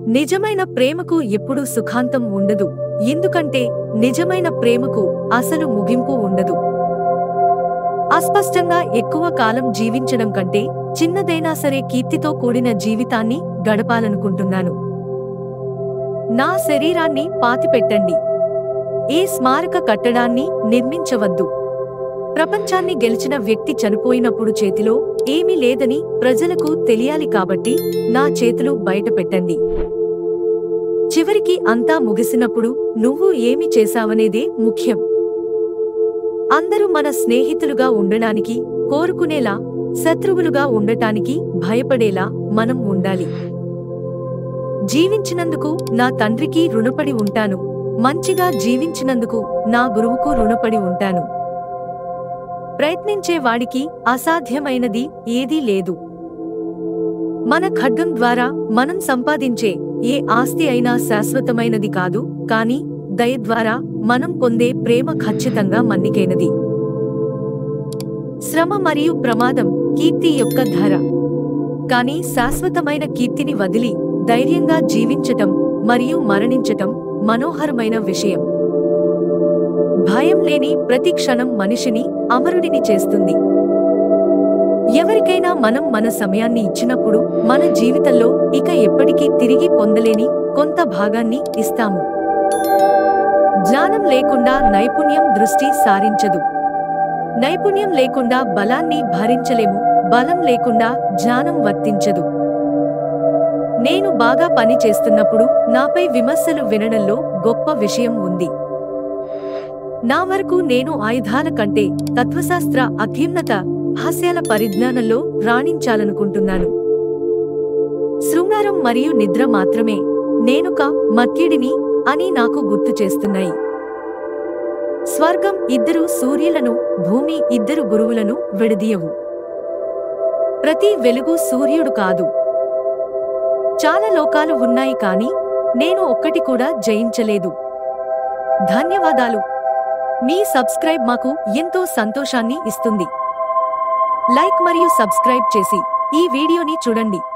నిజమైన ప్రేమకు ఎప్పుడూ సుఖాంతం ఉండదు ఎందుకంటే నిజమైన ప్రేమకు అసలు ముగింపు ఉండదు అస్పష్టంగా ఎక్కువ కాలం జీవించడం కంటే చిన్నదైనా సరే కీర్తితో కూడిన జీవితాన్ని గడపాలనుకుంటున్నాను నా శరీరాన్ని పాతిపెట్టండి ఏ స్మారక కట్టడాన్ని నిర్మించవద్దు ప్రపంచాన్ని గెలిచిన వ్యక్తి చనిపోయినప్పుడు చేతిలో ఏమీ లేదని ప్రజలకు తెలియాలి కాబట్టి నా చేతులు బయట పెట్టండి చివరికి అంతా ముగిసినప్పుడు నువ్వు ఏమి చేశావనేదే ముఖ్యం అందరూ మన స్నేహితులుగా ఉండడానికి కోరుకునేలా శత్రువులుగా ఉండటానికి భయపడేలా మనం ఉండాలి జీవించినందుకు నా తండ్రికి రుణపడి ఉంటాను మంచిగా జీవించినందుకు నా గురువుకు రుణపడి ఉంటాను ప్రయత్నించే వాడికి అసాధ్యమైనది ఏదీ లేదు మన ఖడ్గం ద్వారా మనం సంపాదించే ఏ ఆస్తి అయినా శాశ్వతమైనది కాదు కాని దయ ద్వారా మనం పొందే ప్రేమ ఖచ్చితంగా మన్నికైనది శ్రమ మరియు ప్రమాదం కీర్తి యొక్క ధర కాని శాశ్వతమైన కీర్తిని వదిలి ధైర్యంగా జీవించటం మరియు మరణించటం మనోహరమైన విషయం భయం లేని ప్రతి క్షణం మనిషిని అమరుడిని చేస్తుంది ఎవరికైనా మనం మన సమయాన్ని ఇచ్చినప్పుడు మన జీవితంలో ఇక ఎప్పటికీ తిరిగి పొందలేని కొంత భాగాన్ని ఇస్తాము జ్ఞానం లేకుండా నైపుణ్యం దృష్టి సారించదు నైపుణ్యం లేకుండా బలాన్ని భరించలేము బలం లేకుండా జ్ఞానం వర్తించదు నేను బాగా పని చేస్తున్నప్పుడు నాపై విమర్శలు వినడంలో గొప్ప విషయం ఉంది నా వరకు నేను ఆయుధాల కంటే తత్వశాస్త్ర అత్యున్నత హాస్యాల పరిజ్ఞానంలో రాణించాలనుకుంటున్నాను శృంగారం మరియు నిద్ర మాత్రమే నేనొక మత్యుడిని అని నాకు గుర్తు చేస్తున్నాయి స్వర్గం ఇద్దరు సూర్యులను భూమి ఇద్దరు గురువులను విడదీయవు ప్రతి వెలుగు సూర్యుడు కాదు చాలా లోకాలు ఉన్నాయి కాని నేను ఒక్కటి కూడా జయించలేదు ధన్యవాదాలు మీ సబ్స్క్రైబ్ మాకు ఎంతో సంతోషాన్ని ఇస్తుంది లైక్ మరియు సబ్స్క్రైబ్ చేసి ఈ వీడియోని చూడండి